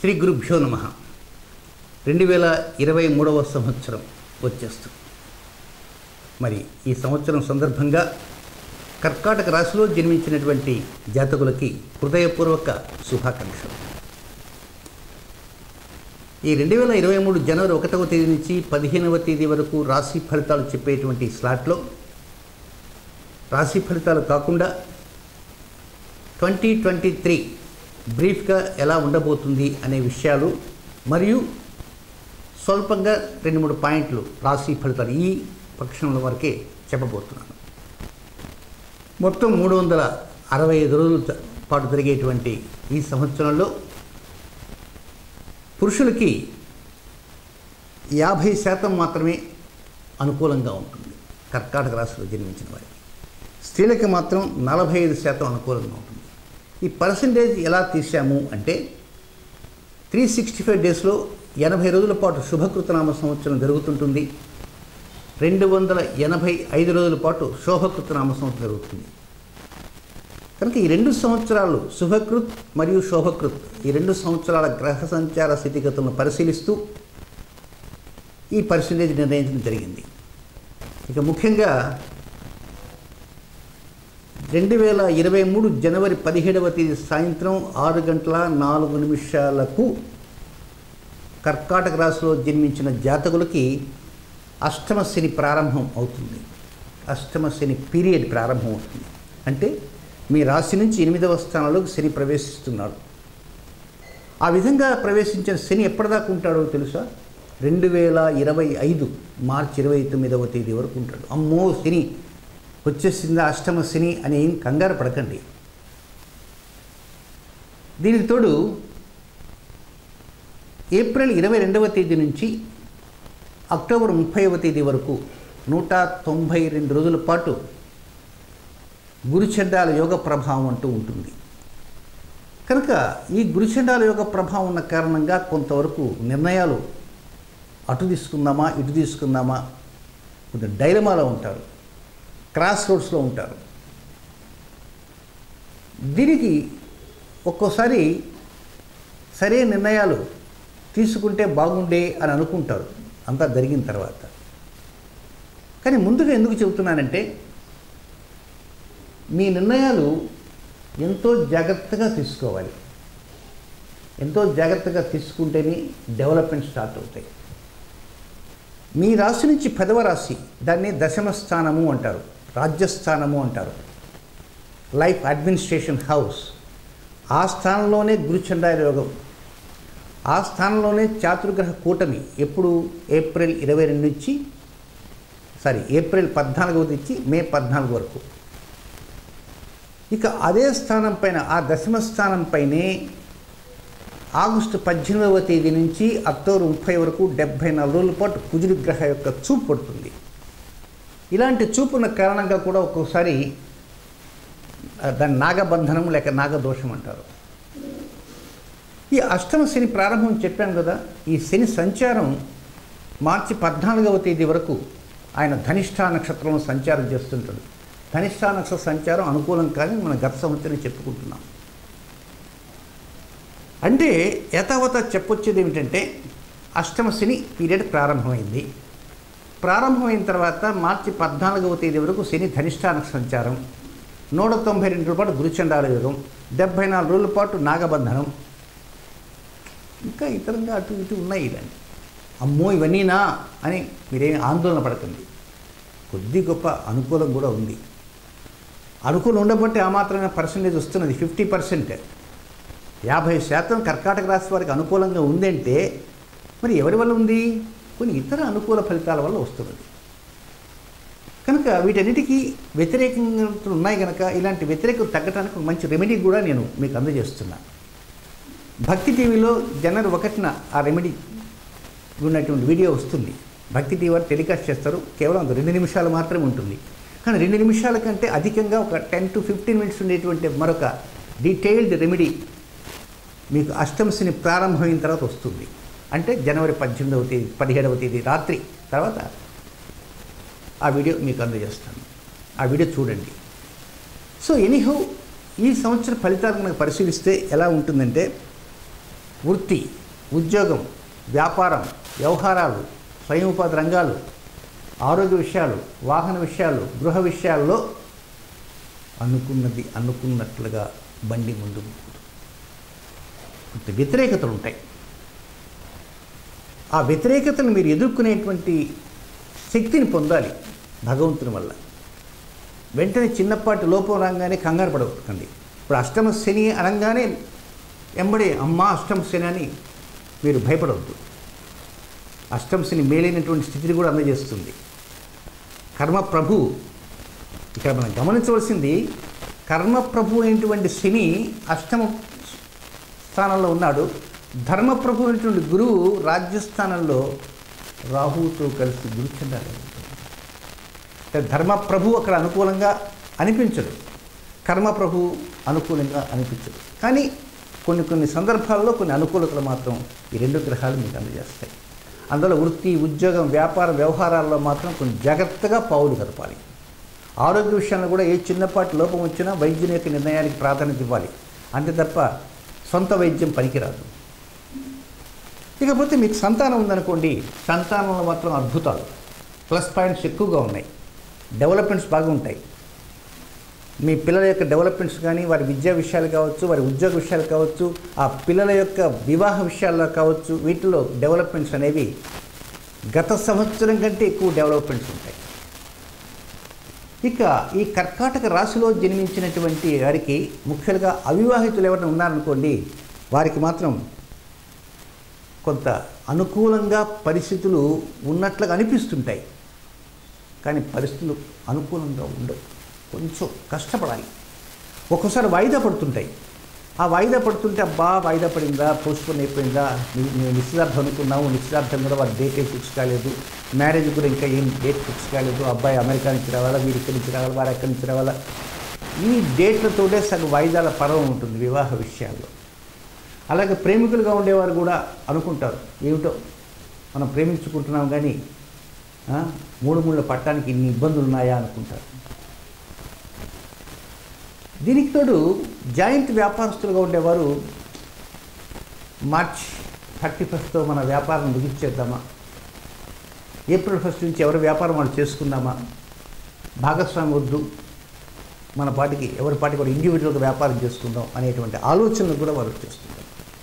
శ్రీ గురుభ్యో నమ రెండు వేల ఇరవై మూడవ సంవత్సరం వచ్చేస్తుంది మరి ఈ సంవత్సరం సందర్భంగా కర్కాటక రాశిలో జన్మించినటువంటి జాతకులకి హృదయపూర్వక శుభాకాంక్షలు ఈ రెండు వేల ఇరవై మూడు జనవరి ఒకటవ తేదీ నుంచి పదిహేనవ తేదీ వరకు రాశి ఫలితాలు చెప్పేటువంటి స్లాట్లో రాశి ఫలితాలు కాకుండా ట్వంటీ ట్వంటీ త్రీ బ్రీఫ్గా ఎలా ఉండబోతుంది అనే విషయాలు మరియు స్వల్పంగా రెండు మూడు పాయింట్లు రాశి ఫలితాలు ఈ పక్షంలో వరకే చెప్పబోతున్నాను మొత్తం మూడు వందల అరవై ఐదు రోజుల త- పాటు జరిగేటువంటి ఈ సంవత్సరంలో పురుషులకి యాభై శాతం మాత్రమే అనుకూలంగా ఉంటుంది కర్కాటక రాశిలో జన్మించిన వారికి స్త్రీలకి మాత్రం నలభై ఐదు శాతం అనుకూలంగా ఉంటుంది ఈ పర్సంటేజ్ ఎలా తీసాము అంటే త్రీ సిక్స్టీ ఫైవ్ డేస్లో ఎనభై రోజుల పాటు శుభకృతనామ సంవత్సరం జరుగుతుంటుంది రెండు వందల ఎనభై ఐదు రోజుల పాటు శోభకృతనామ సంవత్సరం జరుగుతుంది కనుక ఈ రెండు సంవత్సరాలు శుభకృత్ మరియు శోభకృత్ ఈ రెండు సంవత్సరాల గ్రహ సంచార స్థితిగతులను పరిశీలిస్తూ ఈ పర్సంటేజ్ నిర్ణయించడం జరిగింది ఇక ముఖ్యంగా రెండు వేల ఇరవై మూడు జనవరి పదిహేడవ తేదీ సాయంత్రం ఆరు గంటల నాలుగు నిమిషాలకు కర్కాటక రాశిలో జన్మించిన జాతకులకి అష్టమ శని ప్రారంభం అవుతుంది అష్టమ శని పీరియడ్ ప్రారంభం అవుతుంది అంటే మీ రాశి నుంచి ఎనిమిదవ స్థానంలోకి శని ప్రవేశిస్తున్నాడు ఆ విధంగా ప్రవేశించిన శని ఎప్పటిదాకా ఉంటాడో తెలుసా రెండు వేల ఇరవై ఐదు మార్చి ఇరవై తొమ్మిదవ తేదీ వరకు ఉంటాడు అమ్మో శని వచ్చేసిందా అష్టమ శని అని ఏం కంగారు పడకండి దీనికి తోడు ఏప్రిల్ ఇరవై రెండవ తేదీ నుంచి అక్టోబర్ ముప్పైవ తేదీ వరకు నూట తొంభై రెండు రోజుల పాటు గురుచండాల యోగ ప్రభావం అంటూ ఉంటుంది కనుక ఈ గురుచండాల యోగ ప్రభావం ఉన్న కారణంగా కొంతవరకు నిర్ణయాలు అటు తీసుకుందామా ఇటు తీసుకుందామా కొంచెం డైలమాలో ఉంటారు క్రాస్ రోడ్స్లో ఉంటారు దీనికి ఒక్కోసారి సరైన నిర్ణయాలు తీసుకుంటే బాగుండే అని అనుకుంటారు అంతా జరిగిన తర్వాత కానీ ముందుగా ఎందుకు చెబుతున్నానంటే మీ నిర్ణయాలు ఎంతో జాగ్రత్తగా తీసుకోవాలి ఎంతో జాగ్రత్తగా తీసుకుంటేనే డెవలప్మెంట్ స్టార్ట్ అవుతాయి మీ రాశి నుంచి పదవ రాశి దాన్ని దశమ స్థానము అంటారు రాజ్యస్థానము అంటారు లైఫ్ అడ్మినిస్ట్రేషన్ హౌస్ ఆ స్థానంలోనే గురుచండాయ యోగం ఆ స్థానంలోనే చాతుర్గ్రహ కూటమి ఎప్పుడు ఏప్రిల్ ఇరవై రెండు నుంచి సారీ ఏప్రిల్ పద్నాలుగవ నుంచి మే పద్నాలుగు వరకు ఇక అదే స్థానం పైన ఆ దశమ స్థానం పైనే ఆగస్టు పద్దెనిమిదవ తేదీ నుంచి అక్టోబర్ ముప్పై వరకు డెబ్భై నాలుగు రోజుల పాటు కుజుడి గ్రహ యొక్క చూపు పడుతుంది ఇలాంటి చూపు ఉన్న కారణంగా కూడా ఒక్కోసారి ఆ, దాన్ని నాగబంధనం లేక నాగదోషం అంటారు ఈ అష్టమ శని ప్రారంభం చెప్పాను కదా ఈ శని సంచారం మార్చి పద్నాలుగవ తేదీ వరకు ఆయన ధనిష్ఠా నక్షత్రంలో సంచారం చేస్తుంటాడు ధనిష్ఠా నక్షత్ర సంచారం అనుకూలం కానీ మనం గత సంవత్సరం చెప్పుకుంటున్నాం అంటే యథావత చెప్పొచ్చేది ఏమిటంటే అష్టమ శని పీరియడ్ ప్రారంభమైంది ప్రారంభమైన తర్వాత మార్చి పద్నాలుగవ తేదీ వరకు శని ధనిష్ఠాన సంచారం నూట తొంభై రెండు రోజుల పాటు గురుచండాల యుగం డెబ్భై నాలుగు రోజుల పాటు నాగబంధనం ఇంకా ఇతరంగా అటు ఇటు ఉన్నాయి ఇలాంటి అమ్మో ఇవన్నీనా అని మీరేం ఆందోళన పడకండి కొద్ది గొప్ప అనుకూలం కూడా ఉంది అనుకూలం ఉండబట్టి ఆ మాత్రమే పర్సంటేజ్ వస్తున్నది ఫిఫ్టీ పర్సెంట్ యాభై శాతం కర్కాటక రాశి వారికి అనుకూలంగా ఉందంటే మరి ఎవరి వల్ల ఉంది కొన్ని ఇతర అనుకూల ఫలితాల వల్ల వస్తున్నది కనుక వీటన్నిటికీ వ్యతిరేకంగా ఉన్నాయి కనుక ఇలాంటి వ్యతిరేకం తగ్గడానికి ఒక మంచి రెమెడీ కూడా నేను మీకు అందజేస్తున్నాను భక్తి టీవీలో జనవరి ఒకటిన ఆ రెమెడీ ఉన్నటువంటి వీడియో వస్తుంది భక్తి టీవీ వారు టెలికాస్ట్ చేస్తారు కేవలం అది రెండు నిమిషాలు మాత్రమే ఉంటుంది కానీ రెండు నిమిషాల కంటే అధికంగా ఒక టెన్ టు ఫిఫ్టీన్ మినిట్స్ ఉండేటువంటి మరొక డీటెయిల్డ్ రెమెడీ మీకు అష్టమశని ప్రారంభమైన తర్వాత వస్తుంది అంటే జనవరి పద్దెనిమిదవ తేదీ పదిహేడవ తేదీ రాత్రి తర్వాత ఆ వీడియో మీకు అందజేస్తాను ఆ వీడియో చూడండి సో ఎనీహౌ ఈ సంవత్సర ఫలితాలు మనకు పరిశీలిస్తే ఎలా ఉంటుందంటే వృత్తి ఉద్యోగం వ్యాపారం వ్యవహారాలు స్వయం ఉపాధి రంగాలు ఆరోగ్య విషయాలు వాహన విషయాలు గృహ విషయాల్లో అనుకున్నది అనుకున్నట్లుగా బండి ముందు కొంత వ్యతిరేకతలు ఉంటాయి ఆ వ్యతిరేకతను మీరు ఎదుర్కొనేటువంటి శక్తిని పొందాలి భగవంతుని వల్ల వెంటనే చిన్నపాటి లోపం రాగానే కంగారు పడకండి ఇప్పుడు అష్టమ శని అనగానే ఎంబడే అమ్మ అష్టమ శని అని మీరు భయపడవద్దు అష్టమ శని మేలైనటువంటి స్థితిని కూడా అందజేస్తుంది కర్మ ప్రభు ఇక్కడ మనం గమనించవలసింది కర్మ ప్రభు అయినటువంటి శని అష్టమ స్థానంలో ఉన్నాడు ధర్మప్రభు అయినటువంటి గురువు రాజ్యస్థానంలో రాహువుతో కలిసి గురుచండాలి ధర్మప్రభు అక్కడ అనుకూలంగా అనిపించడు కర్మప్రభు అనుకూలంగా అనిపించదు కానీ కొన్ని కొన్ని సందర్భాల్లో కొన్ని అనుకూలతలు మాత్రం ఈ రెండు గ్రహాలు మీకు అందజేస్తాయి అందులో వృత్తి ఉద్యోగం వ్యాపార వ్యవహారాల్లో మాత్రం కొన్ని జాగ్రత్తగా పావులు కదపాలి ఆరోగ్య విషయంలో కూడా ఏ చిన్నపాటి లోపం వచ్చినా వైద్యుని యొక్క నిర్ణయానికి ప్రాధాన్యత ఇవ్వాలి అంతే తప్ప సొంత వైద్యం పనికిరాదు ఇకపోతే మీకు సంతానం ఉందనుకోండి సంతానంలో మాత్రం అద్భుతాలు ప్లస్ పాయింట్స్ ఎక్కువగా ఉన్నాయి డెవలప్మెంట్స్ బాగా ఉంటాయి మీ పిల్లల యొక్క డెవలప్మెంట్స్ కానీ వారి విద్యా విషయాలు కావచ్చు వారి ఉద్యోగ విషయాలు కావచ్చు ఆ పిల్లల యొక్క వివాహ విషయాల్లో కావచ్చు వీటిలో డెవలప్మెంట్స్ అనేవి గత సంవత్సరం కంటే ఎక్కువ డెవలప్మెంట్స్ ఉంటాయి ఇక ఈ కర్కాటక రాశిలో జన్మించినటువంటి వారికి ముఖ్యంగా అవివాహితులు ఎవరైనా ఉన్నారనుకోండి వారికి మాత్రం కొంత అనుకూలంగా పరిస్థితులు ఉన్నట్లుగా అనిపిస్తుంటాయి కానీ పరిస్థితులు అనుకూలంగా ఉండవు కొంచెం కష్టపడాలి ఒక్కోసారి వాయిదా పడుతుంటాయి ఆ వాయిదా పడుతుంటే అబ్బా వాయిదా పడిందా పోస్ట్పోన్ అయిపోయిందా ని- మేము నిశ్చితార్థం అనుకున్నాము నిశ్చితార్థం కూడా వారి డేట్ ఏ ఫిక్స్ కాలేదు మ్యారేజ్ కూడా ఇంకా ఏం డేట్ ఫిక్స్ కాలేదు అబ్బాయి అమెరికా నుంచి రావాలా వీరు ఇక్కడి నుంచి రావాలా వారు ఎక్కడి నుంచి రావాలా ఈ డేట్లతోనే సగం వాయిదాల పర్వం ఉంటుంది వివాహ విషయాల్లో అలాగే ప్రేమికులుగా ఉండేవారు కూడా అనుకుంటారు ఏమిటో మనం ప్రేమించుకుంటున్నాం కానీ ఆ, మూడు మూడు పట్టానికి ఇన్ని ఇబ్బందులు ఉన్నాయా అనుకుంటారు దీనికి తోడు జాయింట్ వ్యాపారస్తులుగా ఉండేవారు మార్చ్ థర్టీ ఫస్ట్తో మన వ్యాపారం ముగించేద్దామా ఏప్రిల్ ఫస్ట్ నుంచి ఎవరి వ్యాపారం వాళ్ళు చేసుకుందామా భాగస్వామి వద్దు మన పాటికి ఎవరి పాటికి కూడా ఇండివిజువల్గా వ్యాపారం చేసుకుందాం అనేటువంటి ఆలోచనలు కూడా వారు చేస్తుంటారు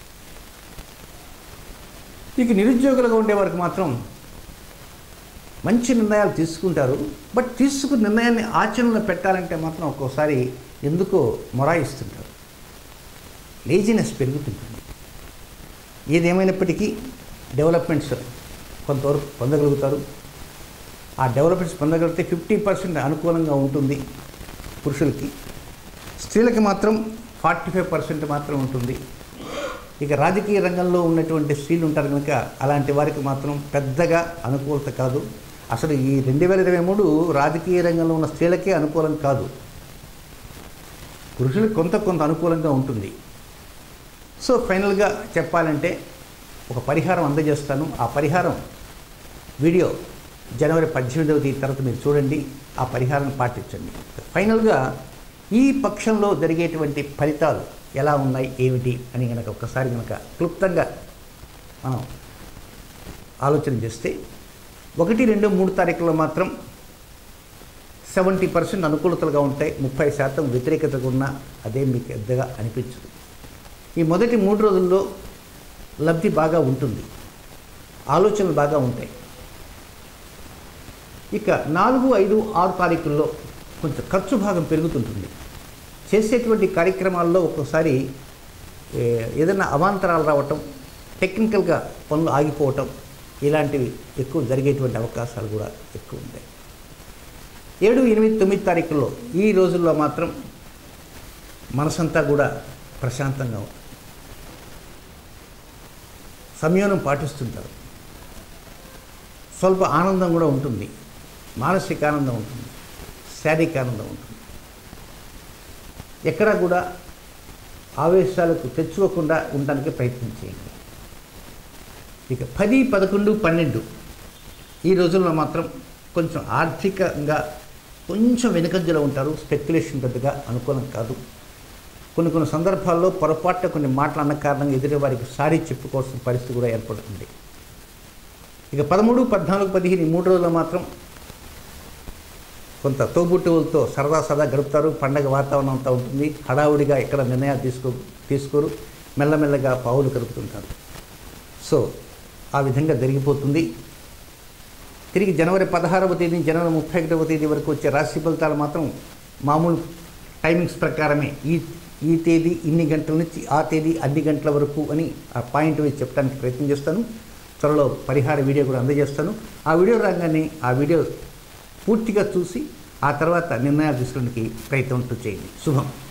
ఇక నిరుద్యోగులుగా ఉండేవారికి మాత్రం మంచి నిర్ణయాలు తీసుకుంటారు బట్ తీసుకున్న నిర్ణయాన్ని ఆచరణలో పెట్టాలంటే మాత్రం ఒక్కోసారి ఎందుకో మొరాయిస్తుంటారు లేజినెస్ పెరుగుతుంటుంది ఏదేమైనప్పటికీ డెవలప్మెంట్స్ కొంతవరకు పొందగలుగుతారు ఆ డెవలప్మెంట్స్ పొందగలిగితే ఫిఫ్టీ పర్సెంట్ అనుకూలంగా ఉంటుంది పురుషులకి స్త్రీలకి మాత్రం ఫార్టీ ఫైవ్ పర్సెంట్ మాత్రం ఉంటుంది ఇక రాజకీయ రంగంలో ఉన్నటువంటి స్త్రీలు ఉంటారు కనుక అలాంటి వారికి మాత్రం పెద్దగా అనుకూలత కాదు అసలు ఈ రెండు వేల ఇరవై మూడు రాజకీయ రంగంలో ఉన్న స్త్రీలకే అనుకూలం కాదు పురుషులకు కొంత కొంత అనుకూలంగా ఉంటుంది సో ఫైనల్గా చెప్పాలంటే ఒక పరిహారం అందజేస్తాను ఆ పరిహారం వీడియో జనవరి పద్దెనిమిదవ తేదీ తర్వాత మీరు చూడండి ఆ పరిహారం పాటించండి ఫైనల్గా ఈ పక్షంలో జరిగేటువంటి ఫలితాలు ఎలా ఉన్నాయి ఏమిటి అని కనుక ఒక్కసారి కనుక క్లుప్తంగా మనం ఆలోచన చేస్తే ఒకటి రెండు మూడు తారీఖులో మాత్రం సెవెంటీ పర్సెంట్ అనుకూలతలుగా ఉంటాయి ముప్పై శాతం వ్యతిరేకతగా ఉన్నా అదే మీకు పెద్దగా అనిపించదు ఈ మొదటి మూడు రోజుల్లో లబ్ధి బాగా ఉంటుంది ఆలోచనలు బాగా ఉంటాయి ఇక నాలుగు ఐదు ఆరు తారీఖుల్లో కొంచెం ఖర్చు భాగం పెరుగుతుంటుంది చేసేటువంటి కార్యక్రమాల్లో ఒక్కోసారి ఏ, ఏదైనా అవాంతరాలు రావటం టెక్నికల్గా పనులు ఆగిపోవటం ఇలాంటివి ఎక్కువ జరిగేటువంటి అవకాశాలు కూడా ఎక్కువ ఉంటాయి ఏడు ఎనిమిది తొమ్మిది తారీఖుల్లో ఈ రోజుల్లో మాత్రం మనసంతా కూడా ప్రశాంతంగా ఉంటుంది సంయమనం పాటిస్తుంటారు స్వల్ప ఆనందం కూడా ఉంటుంది మానసిక ఆనందం ఉంటుంది శారీరక ఆనందం ఉంటుంది ఎక్కడా కూడా ఆవేశాలకు తెచ్చుకోకుండా ఉండడానికి ప్రయత్నం చేయండి ఇక పది పదకొండు పన్నెండు ఈ రోజుల్లో మాత్రం కొంచెం ఆర్థికంగా కొంచెం వెనుకంజలో ఉంటారు స్పెక్యులేషన్ పెద్దగా అనుకూలం కాదు కొన్ని కొన్ని సందర్భాల్లో పొరపాటున కొన్ని మాటలు అన్న కారణంగా ఎదుటి వారికి సారీ చెప్పుకోవాల్సిన పరిస్థితి కూడా ఏర్పడుతుంది ఇక పదమూడు పద్నాలుగు పదిహేను ఈ మూడు రోజులు మాత్రం కొంత తోబుట్టువులతో సరదా సరదా గడుపుతారు పండగ వాతావరణం అంతా ఉంటుంది హడావుడిగా ఎక్కడ నిర్ణయాలు తీసుకో తీసుకోరు మెల్లమెల్లగా పావులు కలుపుతుంటారు సో ఆ విధంగా జరిగిపోతుంది తిరిగి జనవరి పదహారవ తేదీ జనవరి ముప్పై ఒకటవ తేదీ వరకు వచ్చే రాశి ఫలితాలు మాత్రం మామూలు టైమింగ్స్ ప్రకారమే ఈ ఈ తేదీ ఇన్ని గంటల నుంచి ఆ తేదీ అన్ని గంటల వరకు అని ఆ పాయింట్ వేసి చెప్పడానికి ప్రయత్నం చేస్తాను త్వరలో పరిహార వీడియో కూడా అందజేస్తాను ఆ వీడియో రాగానే ఆ వీడియో పూర్తిగా చూసి ఆ తర్వాత నిర్ణయాలు తీసుకోవడానికి ప్రయత్నం చేయండి శుభం